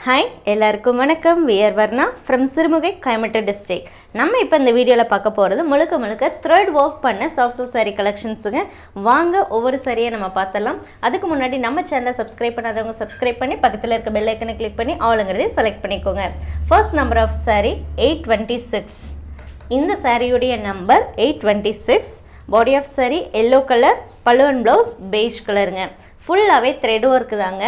hi எல்லாருக்கும் வணக்கம் we're Varna from Sirumugai Coimbatore district நம்ம இப்போ இந்த வீடியோவில் பார்க்க போகிறது முழுக்க முழுக்க த்ரெட் ஒர்க் பண்ண சாஃப்ட் சில்க் saree கலெக்ஷன்ஸுங்க வாங்க ஒவ்வொரு சாரியை நம்ம பார்த்தலாம் அதுக்கு முன்னாடி நம்ம சேனலை சப்ஸ்கிரைப் பண்ணாதவங்க சப்ஸ்கிரைப் பண்ணி பக்கத்தில் இருக்க பெல் ஐக்கனை கிளிக் பண்ணி ஆளுங்கிறதே செலக்ட் பண்ணிக்கோங்க first number of saree eight twenty six இந்த சாரியுடைய number eight twenty six body of saree yellow colour பழுவன் ப்ளவுஸ் பெய்ஜ் கலருங்க ஃபுல்லாகவே த்ரெட் ஒர்க் தாங்க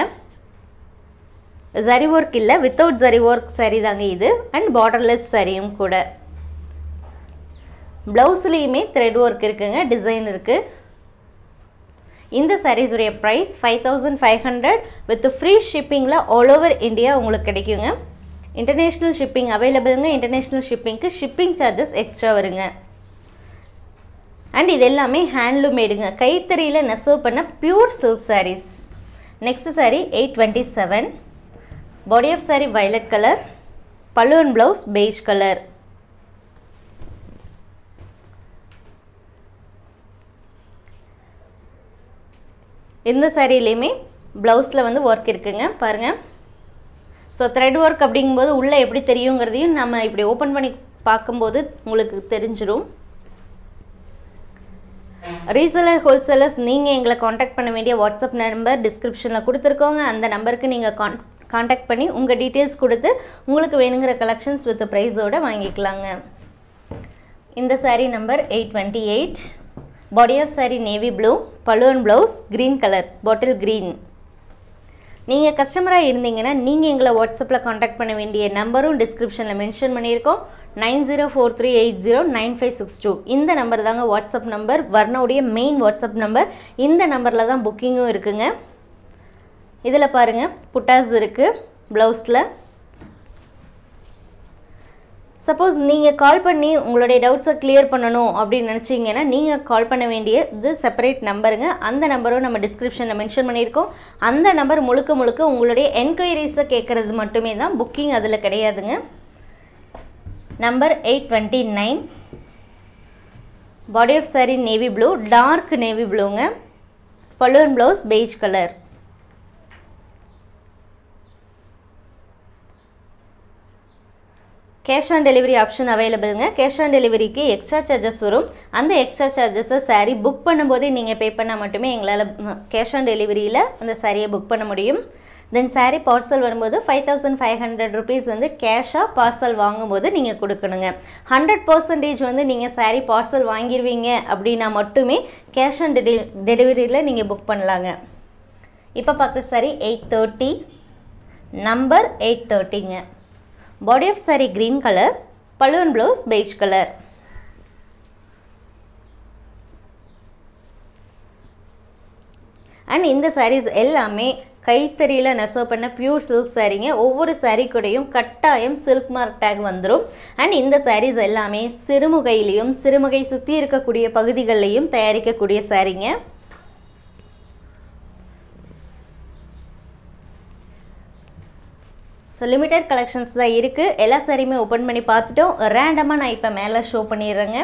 ஜரி ஒர்க் இல்லை வித்தவுட் ஜரி ஒர்க் சரி தாங்க இது அண்ட் பார்டர்லெஸ் சரியும் கூட ப்ளவுஸ்லேயுமே த்ரெட் ஒர்க் இருக்குங்க டிசைன் இருக்குது இந்த சாரீஸுடைய price five thousand five hundred with free ஷிப்பிங்கில் ஆல் ஓவர் இந்தியா உங்களுக்கு கிடைக்குங்க இன்டர்நேஷ்னல் ஷிப்பிங் அவைலபிளுங்க இன்டர்நேஷ்னல் ஷிப்பிங்க்கு ஷிப்பிங் சார்ஜஸ் எக்ஸ்ட்ரா வருங்க அண்ட் இது எல்லாமே ஹேண்ட்லூம் மேடுங்க கைத்தறியில் நெசவு பண்ண pure silk sarees next saree eight twenty seven body of saree violet colour பல்லுவன் ப்ளவுஸ் beige கலர் இந்த சாரிலையுமே ப்ளவுஸில் வந்து ஒர்க் இருக்குங்க பாருங்கள் ஸோ த்ரெட் ஒர்க் அப்படிங்கும்போது உள்ளே எப்படி தெரியுங்கிறதையும் நம்ம இப்படி ஓப்பன் பண்ணி பார்க்கும்போது உங்களுக்கு தெரிஞ்சிடும் ரீசேலர் ஹோல்சேலர்ஸ் நீங்கள் எங்களை காண்டாக்ட் பண்ண வேண்டிய வாட்ஸ்அப் நம்பர் டிஸ்கிரிப்ஷனில் கொடுத்துருக்கோங்க அந்த நம்பருக்கு நீங்கள் கான் காண்டாக்ட் பண்ணி உங்கள் டீட்டெயில்ஸ் கொடுத்து உங்களுக்கு வேணுங்கிற கலெக்ஷன்ஸ் வித் ப்ரைஸோடு வாங்கிக்கலாங்க இந்த saree number eight twenty eight body of saree navy blue பலூன் blouse green colour bottle green நீங்கள் கஸ்டமராக இருந்தீங்கன்னா நீங்கள் எங்களை வாட்ஸ்அப்பில் காண்டாக்ட் பண்ண வேண்டிய நம்பரும் டிஸ்கிரிப்ஷனில் மென்ஷன் பண்ணியிருக்கோம் nine zero four three eight zero nine five six two இந்த நம்பர் தாங்க வாட்ஸ்அப் நம்பர் வர்ணவுடைய மெயின் வாட்ஸ்அப் நம்பர் இந்த நம்பரில் தான் புக்கிங்கும் இருக்குங்க இதில் பாருங்கள் புட்டாஸ் இருக்குது ப்ளவுஸில் சப்போஸ் நீங்கள் கால் பண்ணி உங்களுடைய டவுட்ஸை கிளியர் பண்ணணும் அப்படின்னு நினச்சிங்கன்னா நீங்கள் கால் பண்ண வேண்டிய இது செப்பரேட் நம்பருங்க அந்த நம்பரும் நம்ம டிஸ்கிரிப்ஷனில் மென்ஷன் பண்ணியிருக்கோம் அந்த நம்பர் முழுக்க முழுக்க உங்களுடைய என்கொயரிஸை கேட்குறது மட்டுமே தான் புக்கிங் அதில் கிடையாதுங்க number eight twenty nine body of saree navy blue dark navy ப்ளூங்க பலூன் blouse beige colour cash on delivery option அவைலபிளுங்க கேஷ் ஆன் டெலிவரிக்கு எக்ஸ்ட்ரா சார்ஜஸ் வரும் அந்த எக்ஸ்ட்ரா சார்ஜஸை சாரீ புக் பண்ணும்போதே நீங்கள் பே பண்ணால் மட்டுமே எங்களால் கேஷ் ஆன் டெலிவரியில் அந்த சாரியை புக் பண்ண முடியும் தென் சாரீ பார்சல் வரும்போது five thousand five hundred rupees வந்து கேஷாக பார்சல் வாங்கும்போது நீங்கள் கொடுக்கணுங்க ஹண்ட்ரட் பர்சன்டேஜ் வந்து நீங்கள் சாரீ பார்சல் வாங்கிடுவீங்க அப்படின்னா மட்டுமே கேஷ் ஆன் டெலி டெலிவரியில் நீங்கள் புக் பண்ணலாங்க இப்போ பார்க்குற saree eight thirty number eight தேர்ட்டிங்க body of saree green colour பலூன் ப்ளவுஸ் பெய்ஜ் கலர் அண்ட் இந்த சாரீஸ் எல்லாமே கைத்தறியில் நெசவு பண்ண பியூர் சில்க் சாரீங்க ஒவ்வொரு சாரீ கூடயும் கட்டாயம் சில்க் மார்க் டேக் வந்துடும் அண்ட் இந்த சாரீஸ் எல்லாமே சிறுமுகையிலையும் சிறுமுகை சுற்றி இருக்கக்கூடிய பகுதிகளிலையும் தயாரிக்கக்கூடிய சாரீங்க ஸோ லிமிட்டட் கலெக்ஷன்ஸ் தான் இருக்குது எல்லா சாரியுமே ஓப்பன் பண்ணி பார்த்துட்டோம் ரேண்டமாக நான் இப்போ மேலே ஷோ பண்ணிடுறேங்க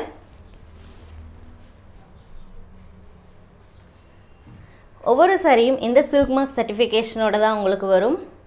ஒவ்வொரு சாரியும் இந்த சில்க் மார்க் சர்டிஃபிகேஷனோட தான் உங்களுக்கு வரும்